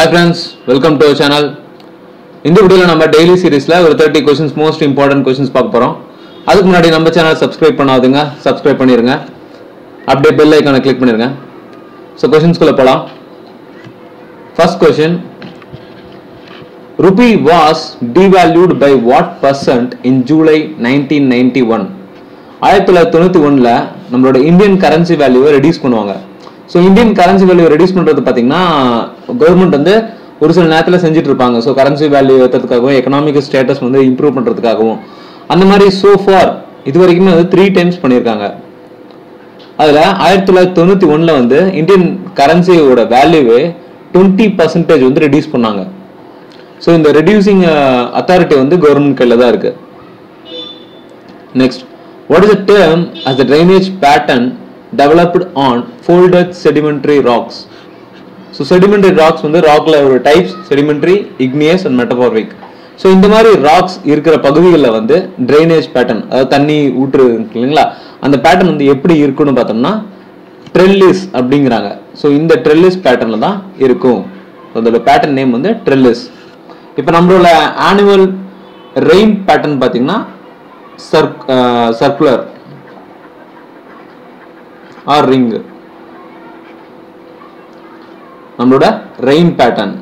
hi friends welcome to channel இந்த வீடியோவில் நம்ம டெய்லி சீரிஸில் ஒரு thirty questions most important questions பார்க்க போகிறோம் அதுக்கு முன்னாடி நம்ம சேனல் சப்ஸ்கிரைப் பண்ணாதுங்க சப்ஸ்கிரைப் பண்ணிடுங்க அப்படியே பெல் ஐக்கானை கிளிக் பண்ணிடுங்க ஸோ கொஷின்ஸ்குள்ளே போகலாம் first question rupee was devalued by what percent in July 1991 ஆயிரத்தி தொள்ளாயிரத்தி தொண்ணூற்றி ஒன்றில் நம்மளோட இந்தியன் கரன்சி வேல்யூவை ரெடியூஸ் பண்ணுவாங்க so Indian currency value reduce பண்ணுறது பார்த்தீங்கன்னா கவர்மெண்ட் வந்து ஒரு சில நேரத்தில் செஞ்சுட்டு இருப்பாங்க ஸோ கரன்சி வேல்யூ ஏற்றுறதுக்காகவும் எக்கனாமிக் ஸ்டேட்டஸ் வந்து இம்ப்ரூவ் பண்ணுறதுக்காகவும் அந்த மாதிரி so far இது வரைக்குமே வந்து த்ரீ டைம்ஸ் பண்ணியிருக்காங்க அதில் ஆயிரத்தி தொள்ளாயிரத்தி தொண்ணூற்றி ஒன்றில் வந்து இந்தியன் கரன்சியோட வேல்யூவே டுவெண்ட்டி பர்சன்டேஜ் வந்து ரெடியூஸ் பண்ணாங்க ஸோ இந்த ரெடியூசிங் அத்தாரிட்டி வந்து கவர்மெண்ட் கையில் தான் இருக்கு next what is a term as the drainage pattern developed on folded sedimentary rocks so sedimentary rocks வந்து ராக்ல ஒரு types sedimentary igneous and metamorphic so இந்த மாதிரி ராக்ஸ் இருக்கிற பகுதிகளில் வந்து ட்ரைனேஜ் பேட்டர்ன் அதாவது தண்ணி ஊற்று இருக்கு இல்லைங்களா அந்த பேட்டர்ன் வந்து எப்படி இருக்குன்னு பார்த்தோம்னா ட்ரெல்லிஸ் அப்படிங்கிறாங்க ஸோ இந்த ட்ரெல்லிஸ் பேட்டர்னில் தான் இருக்கும் அதோட பேட்டர்ன் நேம் வந்து ட்ரெல்லிஸ் இப்போ நம்மளோட ஆனுவல் ரெயின் பேட்டர்ன் பார்த்தீங்கன்னா சர்க் சர்க்குலர் ஆர் ரிங் நம்மளோட ரெயின் பேட்டர்ன்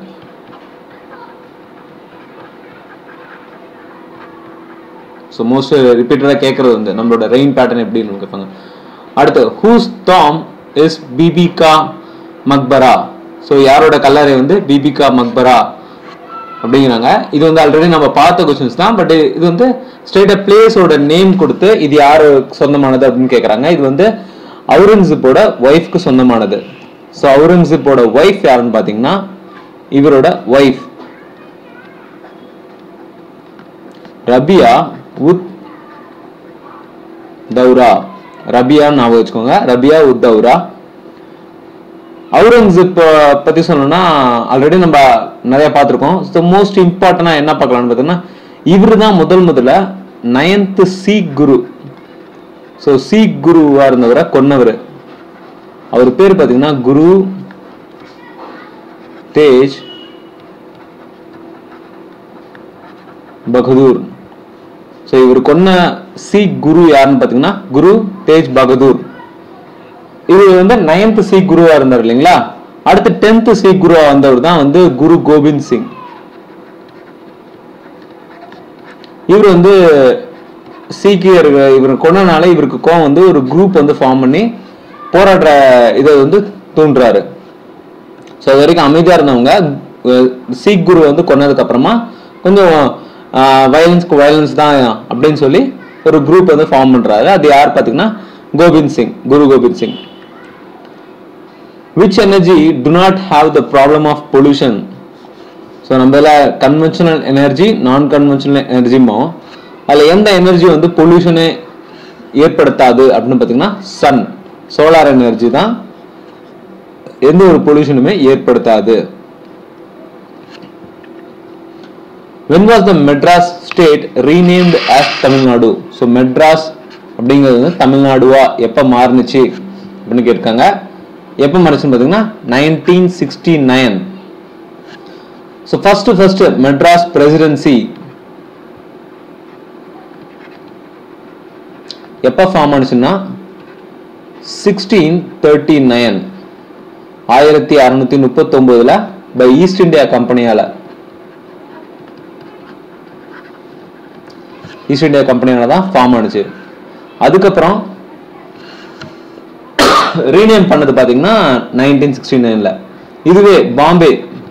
ஸோ மோஸ்ட் ரிப்பீட்டடாக கேட்குறது வந்து நம்மளோட ரெயின் பேட்டர்ன் எப்படின்னு கேட்பாங்க அடுத்து ஹூஸ் தாம் இஸ் பிபிகா மக்பரா ஸோ யாரோட கல்லறை வந்து பிபிகா மக்பரா அப்படிங்கிறாங்க இது வந்து ஆல்ரெடி நம்ம பார்த்த கொஸ்டின்ஸ் தான் பட் இது வந்து ஸ்ட்ரெயிட்டாக பிளேஸோட நேம் கொடுத்து இது யாரு சொந்தமானது அப்படின்னு கேட்குறாங்க இது வந்து அவுரங்கசீப்போட ஒய்ஃப்க்கு சொந்தமானது ஸோ அவுரங்கசீப்போட ஒய்ஃப் யாருன்னு பார்த்தீங்கன்னா இவரோட ஒய்ஃப் ரபியா உத் தௌரா ரபியான்னு ஞாபகம் வச்சுக்கோங்க ரபியா உத் தௌரா அவுரங்கசீப் பத்தி சொல்லணும்னா ஆல்ரெடி நம்ம நிறைய பார்த்துருக்கோம் ஸோ மோஸ்ட் இம்பார்ட்டனா என்ன பார்க்கலாம்னு பார்த்தீங்கன்னா இவர் தான் முதல் முதல்ல நயன்த் சீக் குரு ஸோ சீக் குருவா இருந்தவரை கொன்னவர் அவர் பேர் பார்த்தீங்கன்னா குரு தேஜ் பகதூர் ஸோ இவர் கொன்ன சீக் குரு யாருன்னு பார்த்தீங்கன்னா குரு தேஜ் பகதூர் இது வந்து நைன்த் சீக் குருவா இருந்தார் இல்லைங்களா அடுத்து டென்த் சீக் குருவா வந்தவர் தான் வந்து குரு கோபிந்த் சிங் இவர் வந்து சீக்கியர் இவர் கொண்டனால இவருக்கு கோவம் வந்து ஒரு குரூப் வந்து ஃபார்ம் பண்ணி போராடுற இதை வந்து தூண்டுறாரு ஸோ அது வரைக்கும் அமைதியாக இருந்தவங்க அஹ், சீக் குரு வந்து கொன்னதுக்கு அப்புறமா கொஞ்சம் வயலன்ஸ்க்கு வயலன்ஸ் தான் அப்படின்னு சொல்லி ஒரு குரூப் வந்து ஃபார்ம் பண்றாரு அது யார் பார்த்தீங்கன்னா Gobind Singh Guru Gobind Singh which energy do not have the problem of pollution so நம்ம இதில் கன்வென்ஷனல் எனர்ஜி நான் கன்வென்ஷனல் எனர்ஜிமோ அதில் எந்த எனர்ஜி வந்து பொல்யூஷனே ஏற்படுத்தாது அப்படின்னு பார்த்தீங்கன்னா சன் சோலார் எனர்ஜி தான் எந்த ஒரு பொல்யூஷனுமே ஏற்படுத்தாது when was the Madras state renamed as Tamil Nadu so Madras அப்படிங்கிறது வந்து தமிழ்நாடுவா எப்போ மாறுனுச்சு அப்படின்னு கேட்டிருக்காங்க எப்போ மாறுச்சுன்னு பார்த்தீங்கன்னா nineteen sixty nine so first first Madras presidency எப்போ ஃபார்ம் ஆனிச்சுன்னா சிக்ஸ்டீன் தேர்ட்டி நைன் ஆயிரத்தி அறுநூத்தி முப்பத்தொம்போதுல பை ஈஸ்ட் இந்தியா கம்பெனியால ஈஸ்ட் இந்தியா கம்பெனியால தான் ஃபார்ம் ஆனுச்சு அதுக்கப்புறம் ரீநேம் பண்ணது பாத்தீங்கன்னா நைன்டீன் சிக்ஸ்டி நைன்ல இதுவே பாம்பே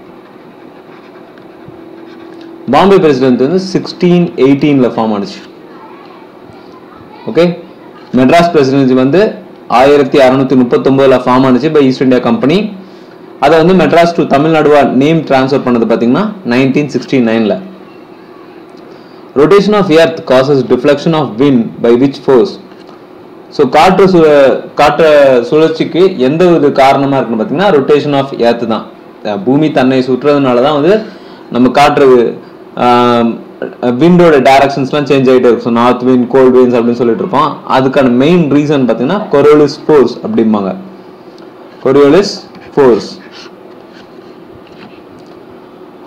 பாம்பே பிரசிடென்ட் வந்து சிக்ஸ்டீன் எயிட்டீன்ல ஃபார்ம் ஆனுச்சு ஓகே மெட்ராஸ் பிரசிடென்சி வந்து ஆயிரத்தி அறுநூத்தி முப்பத்தொன்பதுல ஃபார்ம் ஆனுச்சு பை ஈஸ்ட் இந்தியா கம்பெனி அதை வந்து மெட்ராஸ் டு தமிழ்நாடுவா நேம் டிரான்ஸ்ஃபர் பண்ணது பாத்தீங்கன்னா நைன்டீன் சிக்ஸ்டி நைன்ல rotation of earth causes deflection of wind by which force so காற்று சு காற்று சுழற்சிக்கு எந்த ஒரு காரணமா இருக்குன்னு பார்த்தீங்கன்னா ரொட்டேஷன் ஆஃப் எர்த் தான் அஹ் பூமி தன்னை சுற்றுறதுனால தான் வந்து நம்ம காற்று விண்டோட டைரக்ஷன்ஸ்லாம் சேஞ்ச் ஆகிட்டே இருக்கும் so north wind cold winds அப்படின்னு சொல்லிட்டு இருப்போம் அதுக்கான மெயின் ரீசன் பார்த்தீங்கன்னா கொரோலிஸ் ஃபோர்ஸ் அப்படிம்பாங்க Coriolis force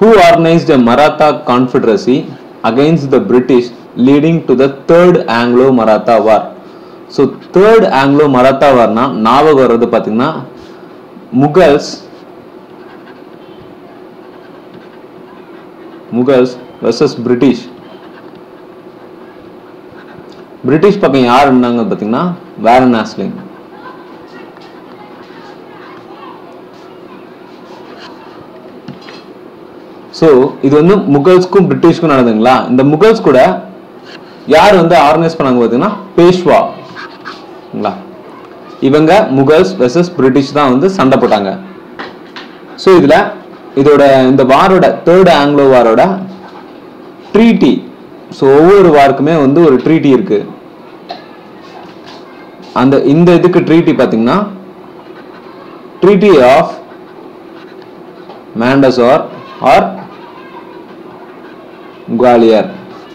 who organized a Maratha confederacy against the British leading to the third Anglo-Maratha war so third Anglo Maratha வார்னா ஞாபகம் வர்றது பார்த்தீங்கன்னா Mughals Mughals versus British British பக்கம் யார் இருந்தாங்க பார்த்தீங்கன்னா வேரன் ஆஸ்லிங் ஸோ இது வந்து முகல்ஸ்க்கும் பிரிட்டிஷ்க்கும் நடந்ததுங்களா இந்த முகல்ஸ் கூட யார் வந்து ஆர்கனைஸ் பண்ணாங்க பார்த்தீங்கன்னா பேஷ்வா ங்களா இவங்க முகல்ஸ் வெர்சஸ் பிரிட்டிஷ் தான் வந்து சண்டை போட்டாங்க ஸோ இதில் இதோட இந்த வாரோட தேர்ட் ஆங்கிலோ வாரோட ட்ரீட்டி ஸோ ஒவ்வொரு வாருக்குமே வந்து ஒரு ட்ரீட்டி இருக்கு அந்த இந்த இதுக்கு ட்ரீட்டி பார்த்தீங்கன்னா treaty of Mandsaur or Gwalior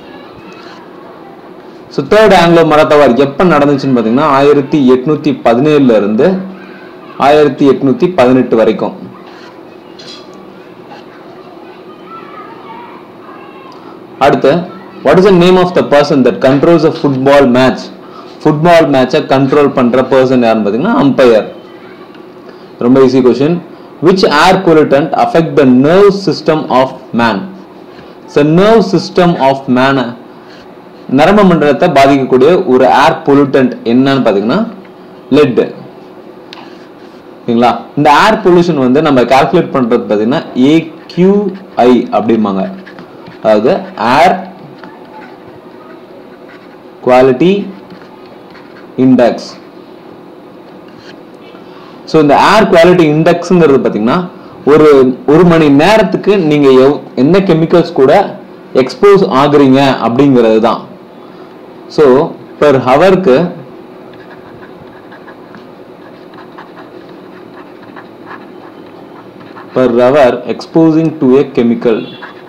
so third Anglo Maratha war எப்போ நடந்துச்சுன்னு பார்த்தீங்கன்னா ஆயிரத்தி எட்நூத்தி பதினேழுல இருந்து ஆயிரத்தி எட்நூத்தி பதினெட்டு வரைக்கும் அடுத்து what is the name of the person that controls a football match football மேட்சை கண்ட்ரோல் பண்ற பர்சன் யாருன்னு பார்த்தீங்கன்னா அம்பையர் ரொம்ப easy question which air pollutant affect the nerve system of man so nerve system of மேனை நரம்பு மண்டலத்தை பாதிக்கக்கூடிய ஒரு ஏர் பொல்யூட்டன்ட் என்னன்னு பார்த்தீங்கன்னா லெட் ஓகேங்களா இந்த ஏர் பொல்யூஷன் வந்து நம்ம கால்குலேட் பண்றது பார்த்தீங்கன்னா ஏக்யூஐ அப்படிம்பாங்க அதாவது ஏர் குவாலிட்டி இண்டெக்ஸ் ஸோ இந்த ஏர் குவாலிட்டி இண்டெக்ஸுங்கிறது பார்த்தீங்கன்னா ஒரு ஒரு மணி நேரத்துக்கு நீங்க எவ்- எந்த கெமிக்கல்ஸ் கூட எக்ஸ்போஸ் ஆகுறீங்க அப்படிங்கிறது தான் ஸோ பெர் ஹவருக்கு per hour exposing to a chemical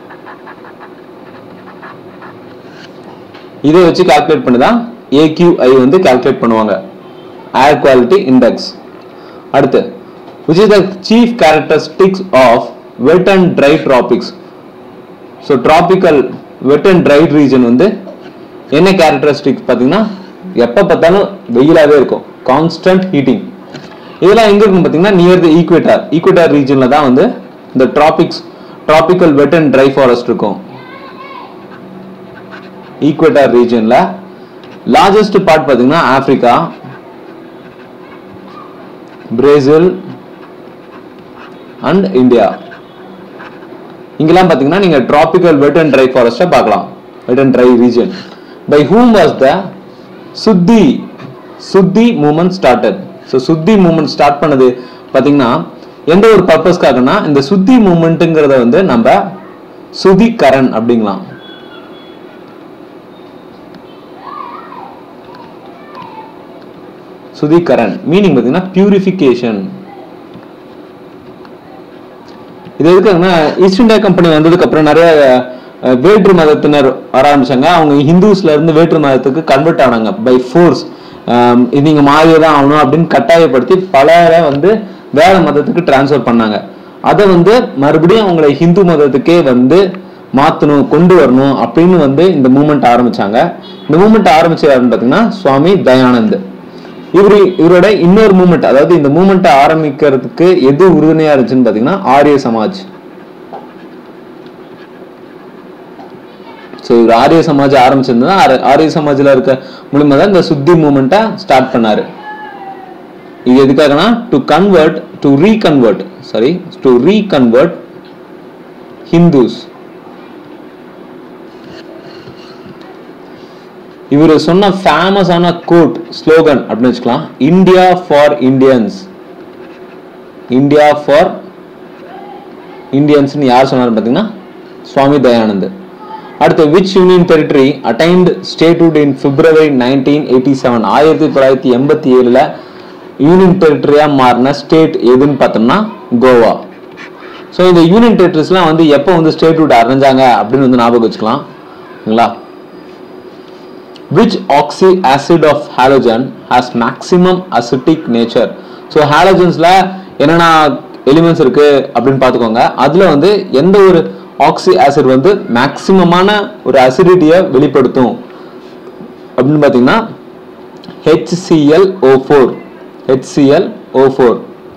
இதை வச்சு கால்குலேட் பண்ணி தான் ஏக்யூஐ வந்து கால்குலேட் பண்ணுவாங்க ஏர் குவாலிட்டி இண்டெக்ஸ் அடுத்து which is the chief characteristics of wet and dry tropics so tropical wet and dried region வந்து என்ன கேரக்டரிஸ்டிக்ஸ் பார்த்தீங்கன்னா எப்போ பார்த்தாலும் வெயிலாகவே இருக்கும் கான்ஸ்டன்ட் ஹீட்டிங் இதெல்லாம் எங்க இருக்கும் பார்த்தீங்கன்னா நியர் த ஈக்வேட்டார் ஈக்வேட்டார் ரீஜனில் தான் வந்து இந்த tropics tropical wet and dry forest இருக்கும் ஈக்வேட்டார் ரீஜனில் லார்ஜஸ்ட் பார்ட் பார்த்தீங்கன்னா ஆப்பிரிக்கா பிரேசில் அண்ட் இந்தியா இங்கெல்லாம் பார்த்தீங்கன்னா நீங்க டிராபிக்கல் வெட் அண்ட் ட்ரை ஃபாரஸ்ட்டை பார்க்கலாம் wet and dry region by whom was the Shuddhi Shuddhi movement started so Shuddhi movement start பண்ணது பார்த்தீங்கன்னா எந்த ஒரு பர்பஸ்க்காகனா இந்த சுத்தி மூமெண்ட்டுங்கிறத வந்து நம்ம சுதி கரண் அப்படிங்களாம் சுதி கரண் மீனிங் பார்த்தீங்கன்னா பியூரிஃபிகேஷன் இது எதுக்காகன்னா ஈஸ்ட் இந்தியா கம்பெனி வந்ததுக்கு அப்புறம் நிறைய அஹ், வேற்று மதத்தினர் வர ஆரம்பிச்சாங்க அவங்க ஹிந்துஸ்ல இருந்து வேற்று மதத்துக்கு கன்வெர்ட் ஆனாங்க பை ஃபோர்ஸ் இது நீங்க மாறியே தான் ஆகணும் அப்படின்னு கட்டாயப்படுத்தி பலரை வந்து வேற மதத்துக்கு டிரான்ஸ்ஃபர் பண்ணாங்க அதை வந்து மறுபடியும் அவங்களை ஹிந்து மதத்துக்கே வந்து மாத்தணும் கொண்டு வரணும் அப்படின்னு வந்து இந்த மூமெண்ட் ஆரம்பிச்சாங்க இந்த மூமெண்ட் ஆரம்பிச்சது யாருன்னு பார்த்தீங்கன்னா சுவாமி தயானந்த் இவரு இவரோட இன்னொரு மூமெண்ட் அதாவது இந்த மூமெண்ட்டை ஆரம்பிக்கிறதுக்கு எது உறுதுணையா இருந்துச்சுன்னு பாத்தீங்கன்னா ஆரிய சமாஜ் ஸோ இவர் ஆரிய சமாஜ் ஆரம்பிச்சிருந்தா ஆர- ஆரிய சமாஜ்ல இருக்க மூலியமா தான் இந்த சுத்தி மூமெண்ட்டை ஸ்டார்ட் பண்ணாரு இது எதுக்காகனா to convert to reconvert sorry to reconvert Hindus இவர் சொன்ன ஃபேமஸான கோட் ஸ்லோகன் அப்படின்னு வச்சுக்கலாம் India for Indians India for இந்தியன்ஸ்னு யார் சொன்னார் பார்த்தீங்கன்னா சுவாமி தயானந்த் அடுத்து which union territory attained statehood in February nineteen eighty seven ஆயிரத்தி தொள்ளாயிரத்தி எண்பத்தி ஏழுல யூனியன் டெரிட்டரியா மாறின ஸ்டேட் எதுன்னு பார்த்தோம்னா கோவா ஸோ இந்த யூனியன் டெரிட்டரிஸ்லாம் வந்து எப்போ வந்து ஸ்டேட்ஹுட் அடைஞ்சாங்க அப்படின்னு வந்து ஞாபகம் வச்சுக்கலாம் சரிங்களா which oxy acid of halogen has maximum acidic nature so ஹாலஜன்ஸ்ல என்னென்ன எலிமெண்ட்ஸ் இருக்கு அப்படின்னு பார்த்துக்கோங்க அதுல வந்து எந்த ஒரு ஆக்சி ஆசிட் வந்து மேக்சிமமான ஒரு அசிடிட்டியை வெளிப்படுத்தும் அப்படின்னு பார்த்தீங்கன்னா HClO4 HClO4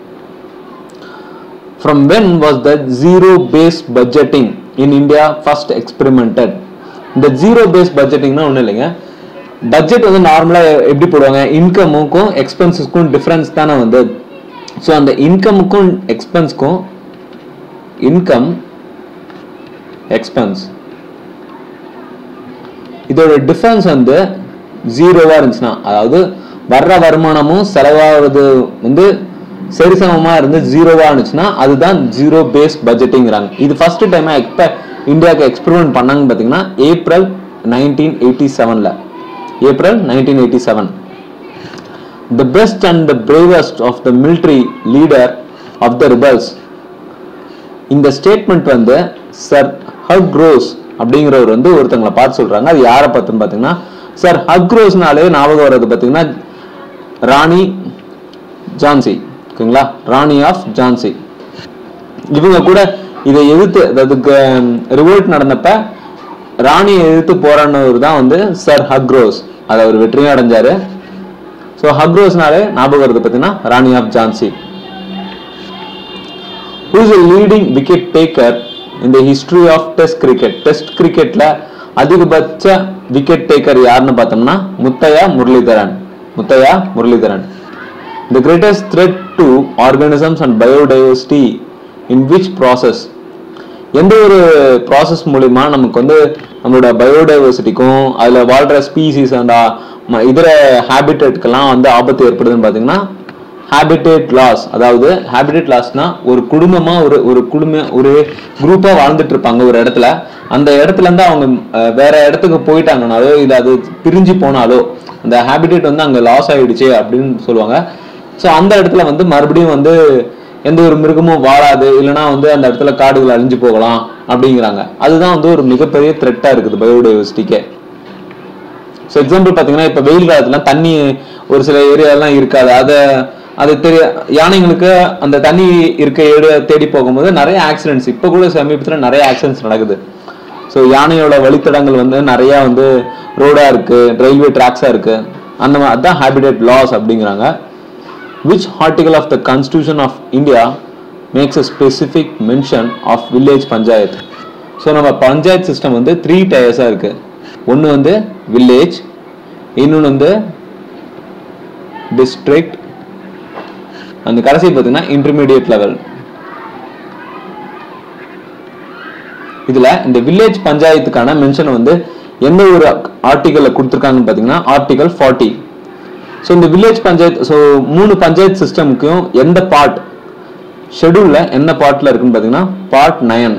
from when was the zero based budgeting in India first experimented இந்த ஜீரோ பேஸ் பட்ஜெட்டிங்னா ஒன்றும் இல்லைங்க பட்ஜெட் வந்து நார்மலாக எப்படி போடுவாங்க இன்கமுக்கும் எக்ஸ்பென்சஸ்க்கும் டிஃப்ரென்ஸ் தானே வந்து ஸோ அந்த இன்கமுக்கும் எக்ஸ்பென்ஸ்க்கும் இன்கம் எக்ஸ்பென்ஸ் இதோட டிஃபரன்ஸ் வந்து ஜீரோவா இருந்துச்சுன்னா அதாவது வர்ற வருமானமும் செலவாகிறது வந்து சரிசமமா இருந்து ஜீரோவா இருந்துச்சுன்னா அதுதான் ஜீரோ பேஸ் பட்ஜெட்டிங்கிறாங்க இது ஃபர்ஸ்ட் டைம் எக்ஸ்ப இந்தியாவுக்கு எக்ஸ்பெரிமெண்ட் பண்ணாங்கன்னு பார்த்தீங்கன்னா ஏப்ரல் நைன்டீன் எயிட்டி செவனில் April nineteen eighty seven the best and the bravest of the military leader of the rebels இந்த ஸ்டேட்மெண்ட் வந்து சர் ஹக்ரோஸ் அப்படிங்கிறவர் வந்து ஒருத்தங்களை பார்த்து சொல்றாங்க அது யாரை பார்த்துன்னு பார்த்தீங்கன்னா சார் ஹக்ரோஸ்னாலே ஞாபகம் வர்றது பார்த்தீங்கன்னா ராணி ஜான்சி ஓகேங்களா ராணி ஆஃப் ஜான்சி இவங்க கூட இதை எதிர்த்து அதாவது ரிவோல்ட் நடந்தப்ப ராணியை எதிர்த்து போராடினவர் தான் வந்து சர் ஹக்ரோஸ் அதை அவர் வெற்றியும் அடைஞ்சாரு ஸோ ஹக்ரோஸ்னாலே ஞாபகம் வருது பார்த்தீங்கன்னா Rani of Jhansi who is a leading wicket taker in the history of test cricket test கிரிக்கெட்ல அதிகபட்ச விக்கெட் டேக்கர் யாருன்னு பார்த்தோம்னா Muthiah Muralidharan Muthiah Muralidharan the greatest threat to organisms and biodiversity in which process எந்த ஒரு ப்ராசஸ் மூலிமா நமக்கு வந்து நம்மளோட பயோடைவர்சிட்டிக்கும் அதில் வாழ்கிற ஸ்பீசிஸ் அண்ட் இதர ஹேபிட்டேட்க்கெல்லாம் வந்து ஆபத்து ஏற்படுதுன்னு பார்த்தீங்கன்னா ஹேபிடேட் லாஸ் அதாவது ஹேபிடேட் லாஸ்னா ஒரு குடும்பமா ஒரு ஒரு குடும்ப ஒரு குரூப்பா வாழ்ந்துட்டு இருப்பாங்க ஒரு இடத்துல அந்த இடத்துல இருந்து அவங்க அஹ், வேற இடத்துக்கு போயிட்டாங்கனாலோ இல்ல அது பிரிஞ்சு போனாலோ அந்த ஹேபிடேட் வந்து அங்க லாஸ் ஆயிடுச்சு அப்படின்னு சொல்லுவாங்க ஸோ அந்த இடத்துல வந்து மறுபடியும் வந்து எந்த ஒரு மிருகமும் வாழாது இல்லைன்னா வந்து அந்த இடத்துல காடுகள் அழிஞ்சு போகலாம் அப்படிங்கிறாங்க அதுதான் வந்து ஒரு மிகப்பெரிய த்ரெட்டா இருக்குது பயோடைவர்சிட்டிக்கே ஸோ எக்ஸாம்பிள் பார்த்தீங்கன்னா இப்போ வெயில் காலத்துல தண்ணி ஒரு சில ஏரியாலாம் இருக்காது அதை அது தெரிய யானைங்களுக்கு அந்த தண்ணி இருக்க ஏரியா தேடி போகும்போது நிறைய ஆக்சிடென்ட்ஸ் இப்போ கூட சமீபத்தில் நிறைய ஆக்சிடென்ட்ஸ் நடக்குது ஸோ யானையோட வழித்தடங்கள் வந்து நிறைய வந்து ரோடா இருக்கு ரயில்வே ட்ராக்ஸா இருக்கு அந்த மாதிரி அதான் ஹேபிடேட் லாஸ் அப்படிங்கிறாங்க which article of the constitution of india makes a specific mention of village panchayat so நம்ம பஞ்சாயத் சிஸ்டம் வந்து த்ரீ டயர்ஸாக இருக்கு ஒன்று வந்து வில்லேஜ் இன்னொன்று வந்து டிஸ்ட்ரிக்ட் அந்த கடைசி பார்த்தீங்கன்னா இன்டர்மீடியட் லெவல் இதுல இந்த வில்லேஜ் பஞ்சாயத்துக்கான மென்ஷன் வந்து எந்த ஒரு ஆர்டிகல்ல கொடுத்துருக்காங்கன்னு பார்த்தீங்கன்னா ஆர்டிகல் ஃபார்ட்டி ஸோ இந்த வில்லேஜ் பஞ்சாயத் ஸோ மூணு பஞ்சாயத் சிஸ்டமுக்கும் எந்த பார்ட் ஷெடியூல்ல என்ன பார்ட்ல இருக்குன்னு பார்த்தீங்கன்னா பார்ட் நயன்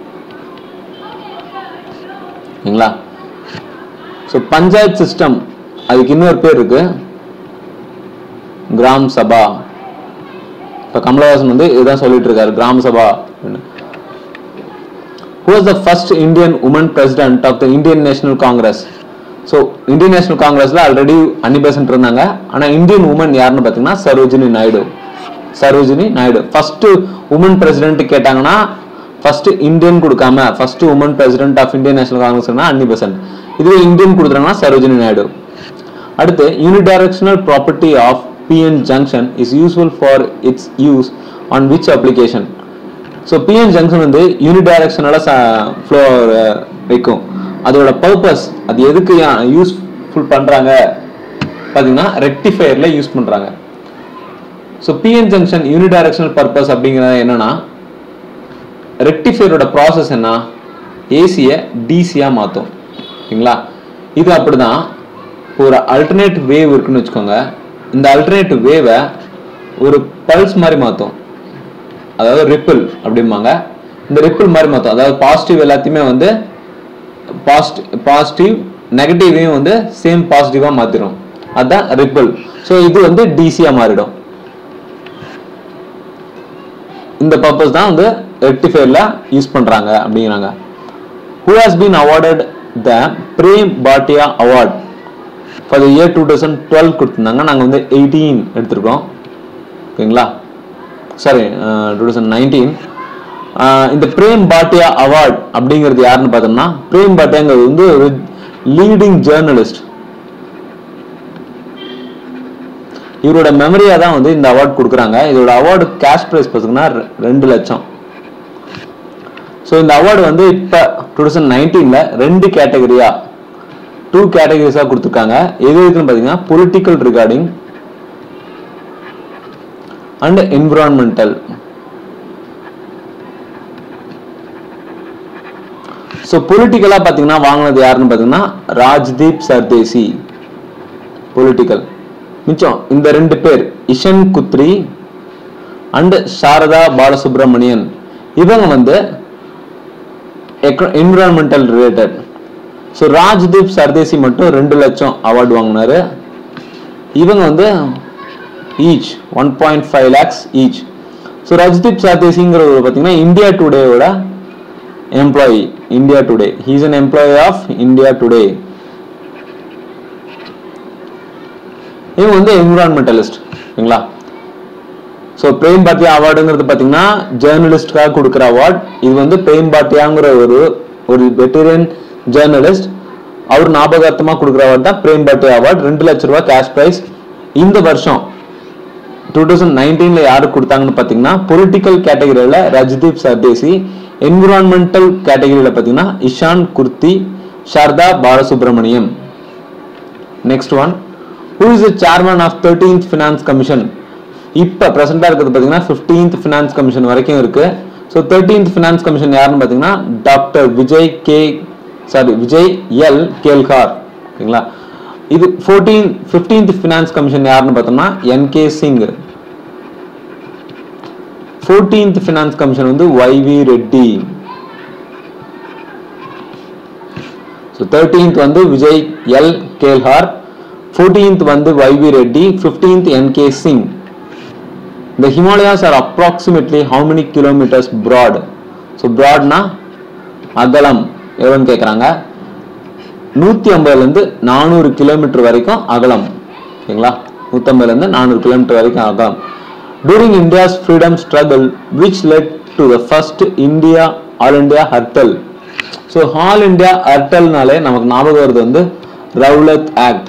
ஓகேங்களா ஸோ பஞ்சாயத் சிஸ்டம் அதுக்கு இன்னொரு பேர் இருக்கு கிராம் சபா இப்போ கமலஹாசன் வந்து இதுதான் சொல்லிட்டு இருக்காரு கிராம் சபா அப்படின்னு who was the first Indian woman president of the Indian National Congress so Indian National காங்கிரஸ்ல ஆல்ரெடி அன்னிபெசன்ட் இருந்தாங்க ஆனா இந்தியன் உமன் யாருன்னு பார்த்தீங்கன்னா Sarojini Naidu Sarojini Naidu first woman president கேட்டாங்கன்னா ஃபர்ஸ்ட் இந்தியன் கொடுக்காம first woman president of Indian National காங்கிரஸ்னா Annie Besant இதுவே Indian கொடுத்துறாங்கன்னா சரோஜினி நாயுடு அடுத்து unidirectional property of PN junction is useful for its use on which application so PN junction வந்து யூனிடைரக்ஷனோட ஃப்ளோ வைக்கும் அதோட பர்பஸ் அது எதுக்கு யூஸ்ஃபுல் பண்றாங்க பார்த்தீங்கன்னா ரெக்டிஃபயர்ல யூஸ் பண்றாங்க so PN junction unidirectional purpose அப்படிங்கிறது என்னன்னா ரெக்டிஃபையரோட ப்ராசஸ் என்ன ஏசியை டிசியாக மாற்றும் ஓகேங்களா இது அப்படிதான் இப்போ ஒரு அல்டர்னேட் வேவ் இருக்குன்னு வச்சுக்கோங்க இந்த அல்டர்னேட் வேவை ஒரு பல்ஸ் மாதிரி மாற்றும் அதாவது ரிப்பிள் அப்படிம்பாங்க இந்த ரிப்பிள் மாதிரி மாற்றும் அதாவது பாசிட்டிவ் எல்லாத்தையுமே வந்து பாசிட்டிவ் பாசிட்டிவ் நெகட்டிவையும் வந்து சேம் பாசிட்டிவாக மாற்றிடும் அதுதான் ரிப்பிள் ஸோ இது வந்து டிசியாக மாறிடும் இந்த பர்பஸ் தான் வந்து ரெக்டிஃபையர்ல யூஸ் பண்றாங்க அப்படிங்கிறாங்க who has been awarded the Prem Bhatia award for the year two thousand twelve கொடுத்துருந்தாங்க நாங்கள் வந்து எயிட்டீன் எடுத்திருக்கோம் ஓகேங்களா sorry two thousand nineteen ah இந்த பிரேம் பாட்டியா அவார்ட் அப்படிங்கிறது யாருன்னு பார்த்தோம்னா பிரேம் பாட்டியாங்கிறது வந்து ஒரு லீடிங் ஜேர்னலிஸ்ட் இவரோட மெமரியா தான் வந்து இந்த அவார்ட் கொடுக்குறாங்க இதோட அவார்டு கேஷ் ப்ரைஸ் பார்த்தீங்கன்னா ரெ- ரெண்டு லட்சம் ஸோ இந்த அவார்டு வந்து இப்போ டூ தௌசண்ட் நைன்டீனில் ரெண்டு கேட்டகரியா டூ கேட்டகரிஸாக கொடுத்துருக்காங்க எது எதுக்குன்னு பார்த்தீங்கன்னா political reporting and environmental so பொலிட்டிக்கலாக பார்த்தீங்கன்னா வாங்கினது யாருன்னு பார்த்தீங்கன்னா ராஜ்தீப் சர்தேசி பொலிட்டிக்கல் மிச்சம் இந்த ரெண்டு பேர் இஷன் குத்ரி அண்ட் சாரதா பாலசுப்ரமணியன் இவங்க வந்து environmental related so Rajdeep Sardesai மட்டும் ரெண்டு லட்சம் அவார்டு வாங்கினாரு இவங்க வந்து each one point five lakhs each so Rajdeep சர்தேசிங்கிறவர் பார்த்தீங்கன்னா இந்தியா டுடேவோட employee India Today he's an employee of India Today இவங்க வந்து என்விரான்மெண்டலிஸ்ட் ஓகேங்களா ஸோ பிரேம் பாட்டியா அவார்டுங்கிறது பார்த்தீங்கன்னா ஜேர்னலிஸ்ட்காக கொடுக்குற அவார்ட் இது வந்து பிரேம் பாட்டியாங்கிற ஒரு ஒரு வெட்டரியன் ஜேர்னலிஸ்ட் அவர் ஞாபகார்த்தமாக கொடுக்குற அவார்ட் தான் பிரேம் பாட்டியா அவார்ட் ரெண்டு லட்ச ரூபாய் கேஷ் ப்ரைஸ் இந்த வருஷம் டூ தௌசண்ட் நைன்டீனில் யாருக்கு கொடுத்தாங்கன்னு பார்த்தீங்கன்னா பொலிட்டிக்கல் கேட்டகரியில் ரஜ்தீப் சர்தேசி என்விரான்மெண்டல் கேட்டகரியில் பார்த்தீங்கன்னா Ishan Kukreti Sharada Balasubramaniam next one who is the chairman of thirteenth finance commission இப்போ ப்ரெசெண்டாக இருக்கிறது பார்த்தீங்கன்னா ஃபிஃப்டீன்த் ஃபினான்ஸ் கமிஷன் வரைக்கும் இருக்கு ஸோ தேர்டீன்த் ஃபினான்ஸ் கமிஷன் யாருன்னு பார்த்தீங்கன்னா doctor Vijay K sorry Vijay L Kelkar ஓகேங்களா இது ஃபோர்டீன் ஃபிஃப்டீன்த் ஃபினான்ஸ் கமிஷன் யாருன்னு பார்த்தோம்னா N K Singh fourteenth finance commission வந்து ஒய்வி ரெட்டி ஸோ தேர்ட்டீன்த் வந்து விஜய் எல் கேல்ஹார் ஃபோர்டீன்த் வந்து YV Reddy fifteenth N K Singh இந்த Himalayas are approximately how many kilometres broad so ப்ராட்னா அகலம் எவ்வளோன்னு கேட்குறாங்க நூற்றி ஐம்பதுலேருந்து நானூறு கிலோமீட்டர் வரைக்கும் அகலம் ஓகேங்களா நூற்றம்பதுலேருந்து நானூறு கிலோமீட்டர் வரைக்கும் அகலம் during India's freedom struggle which led to the first India all India hartal so all India ஹர்டல்னாலே நமக்கு ஞாபகம் வருது வந்து ரவுலத் ஆக்ட்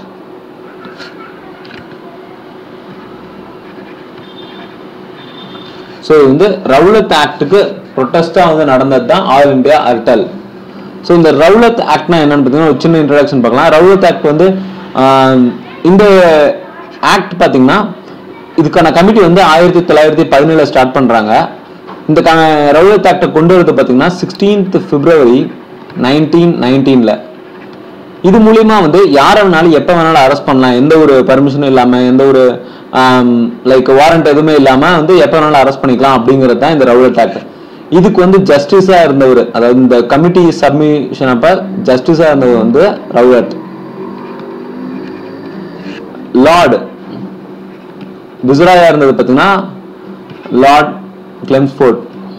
ஸோ இது வந்து ரவுலத் ஆக்டுக்கு ப்ரொட்டஸ்டாக வந்து நடந்தது தான் ஆல் இந்தியா ஹர்டல் ஸோ இந்த ரவுலத் ஆக்ட்னா என்னன்னு பார்த்தீங்கன்னா ஒரு சின்ன இன்ட்ரடக்ஷன் பார்க்கலாம் ரவுலத் ஆக்ட் வந்து ஆஹ், இந்த ஆக்ட் பார்த்தீங்கன்னா இதுக்கான கமிட்டி வந்து ஆயிரத்தி தொள்ளாயிரத்தி பதினேழுல ஸ்டார்ட் பண்ணுறாங்க இந்த க ரவுலத் ஆக்டை கொண்டு வரது பார்த்தீங்கன்னா சிக்ஸ்டீன்த் பிப்ரவரி நைன்டீன் நைன்டீனில் இது மூலியமா வந்து யாரை வேணாலும் எப்போ வேணாலும் அரெஸ்ட் பண்ணலாம் எந்த ஒரு பர்மிஷனும் இல்லாமல் எந்த ஒரு லைக் வாரண்ட் எதுவுமே இல்லாமல் வந்து எப்போ வேணாலும் அரெஸ்ட் பண்ணிக்கலாம் அப்படிங்கிறது தான் இந்த ரவுலட் ஆக்ட் இதுக்கு வந்து ஜஸ்டிஸாக இருந்தவர் அதாவது இந்த கமிட்டி சப்மிஷன் அப்போ ஜஸ்டிஸாக இருந்தவர் வந்து ரவுலட் லார்டு விசுராயா இருந்தது பார்த்தீங்கன்னா lord Chelmsford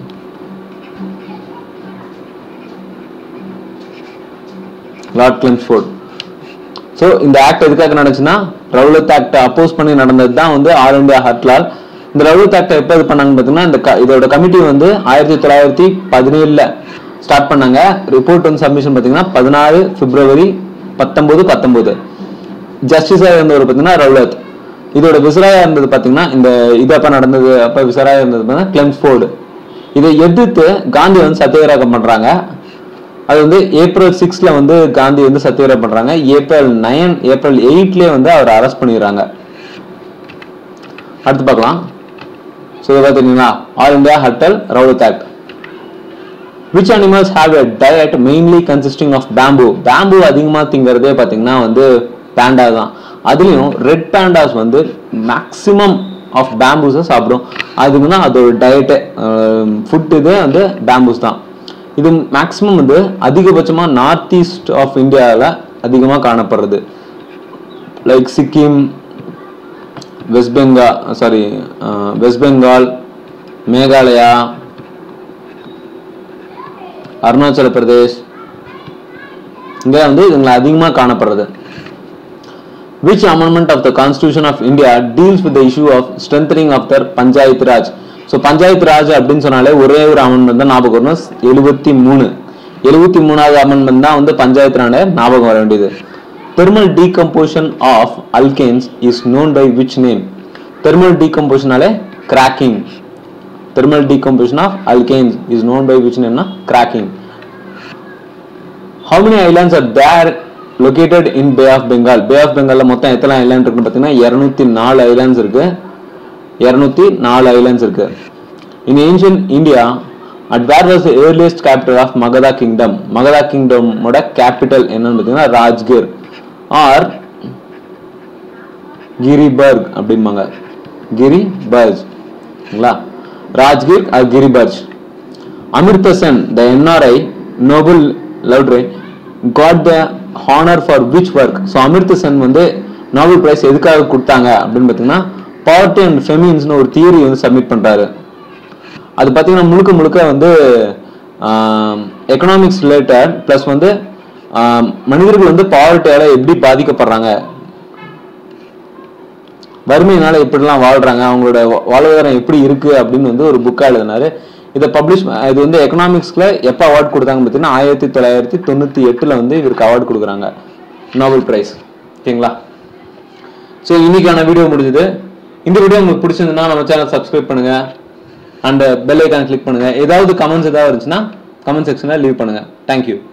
lord Chelmsford so இந்த ஆக்ட் எதுக்காக நடந்துச்சுன்னா ரவுலத் ஆக்ட் அப்போஸ் பண்ணி நடந்தது தான் வந்து ஆல் இந்தியா ஹர்ட்லால் இந்த ரவுலத் ஆக்ட் எப்போ இது பண்ணாங்கன்னு பார்த்தீங்கன்னா இந்த க- இதோட கமிட்டி வந்து ஆயிரத்தி தொள்ளாயிரத்தி பதினேழுல ஸ்டார்ட் பண்ணாங்க ரிப்போர்ட் வந்து சப்மிஷன் பார்த்தீங்கன்னா பதினாறு பிப்ரவரி பத்தொன்பது பத்தொன்பது ஜஸ்டிஸாக இருந்தவர் பார்த்தீங்கன்னா ரவுலத் இதோட விசராயா இருந்தது பார்த்தீங்கன்னா இந்த இது அப்போ நடந்தது அப்போ விசராயா இருந்தது பார்த்தீங்கன்னா கிளெம்ஸ்ஃபோர்டு இதை எதிர்த்து காந்தி வந்து சத்தியகிரகம் பண்றாங்க அது வந்து ஏப்ரல் சிக்ஸ்ல வந்து காந்தி வந்து சத்தியகிரகம் பண்றாங்க ஏப்ரல் நைன் ஏப்ரல் எயிட்லேயே வந்து அவர் அரெஸ்ட் பண்ணிடுறாங்க அடுத்து பார்க்கலாம் ஸோ இதை பார்த்தீங்கன்னா all India hartal Rowlatt act which animals have a diet mainly consisting of bamboo bamboo அதிகமாக திங்கிறதே பார்த்தீங்கன்னா வந்து பேண்டா தான் அதுலேயும் ரெட் பேண்டாஸ் வந்து மேக்ஸிமம் ஆஃப் பேம்பூஸை சாப்பிடும் அதுக்கு தான் அதோட டயட்டு ஃபுட் இது வந்து பேம்பூஸ் தான் இது மேக்ஸிமம் வந்து அதிகபட்சமாக நார்த் ஈஸ்ட் ஆஃப் இந்தியாவில் அதிகமாக காணப்படுறது லைக் சிக்கிம் வெஸ்ட் பெங்கால் சாரி வெஸ்ட் பெங்கால் மேகாலயா அருணாச்சல பிரதேஷ் இங்க வந்து இதுங்களை அதிகமாக காணப்படுறது which amendment of the constitution of india deals with the issue of strengthening of their panchayat raj so panchayat raj அப்படின்னு சொன்னாலே ஒரே ஒரு அமெண்ட்மெண்ட் தான் ஞாபகம் வரணும் எழுபத்தி மூணு எழுபத்தி மூணாவது அமெண்ட்மெண்ட் தான் வந்து பஞ்சாயத்து ராண ஞாபகம் வர வேண்டியது thermal decomposition of alkanes is known by which name thermal டீகம்போசிஷனாலே cracking thermal decomposition of alkanes is known by which நேம்னா cracking how many islands are there located in Bay of Bengal Bay of Bengalல மொத்தம் எத்தனை island இருக்குன்னு பார்த்தீங்கன்னா இரநூத்தி நாலு islands இருக்கு இரநூத்தி நாலு ஐலாண்ட்ஸ் இருக்கு in ancient India at where was earliest capital of Magadha kingdom Magadha கிங்டமோட கேபிட்டல் என்னன்னு பார்த்தீங்கன்னா ராஜ்கிர் ஆர் கிரிபர்க் அப்படிம்பாங்க கிரிபர்ஜ் சரிங்களா ராஜ்கிர் ஆர் கிரிபர்ஜ் Amartya Sen the NRI Nobel laureate got the honour for which work so Amartya Sen வந்து நோபல் பிரைஸ் எதுக்காக கொடுத்தாங்க அப்படின்னு பார்த்தீங்கன்னா பாவர்ட்டி அண்ட் ஃபெமின்ஸ்னு ஒரு தியரி வந்து சப்மிட் பண்றாரு அது பார்த்தீங்கன்னா முழுக்க முழுக்க வந்து எக்கனாமிக்ஸ் ரிலேட்டட் ப்ளஸ் வந்து ஆம், மனிதர்கள் வந்து பாவர்ட்டியால எப்படி பாதிக்கப்படுறாங்க வறுமையினால எப்படிலாம் வாழ்றாங்க அவங்களோட வா- வாழ்வாதாரம் எப்படி இருக்கு அப்படின்னு வந்து ஒரு புக்கா எழுதினாரு இதை பப்ளிஷ் இது வந்து எக்கனாமிக்ஸ்ல எப்போ அவார்ட் கொடுத்தாங்க பார்த்தீங்கன்னா ஆயிரத்தி தொள்ளாயிரத்தி தொண்ணூத்தி எட்டுல வந்து இவருக்கு அவார்ட் கொடுக்குறாங்க நோபல் பிரைஸ் ஓகேங்களா ஸோ இன்னைக்கான வீடியோ முடிஞ்சது இந்த வீடியோ உங்களுக்கு பிடிச்சிருந்ததுன்னா நம்ம சேனல் சப்ஸ்கிரைப் பண்ணுங்க அண்ட் பெல் ஐக்கான் கிளிக் பண்ணுங்க ஏதாவது கமெண்ட்ஸ் ஏதாவது இருந்துச்சுன்னா கமெண்ட் செக்ஷனில் லீவ் பண்ணுங்க தேங்க்யூ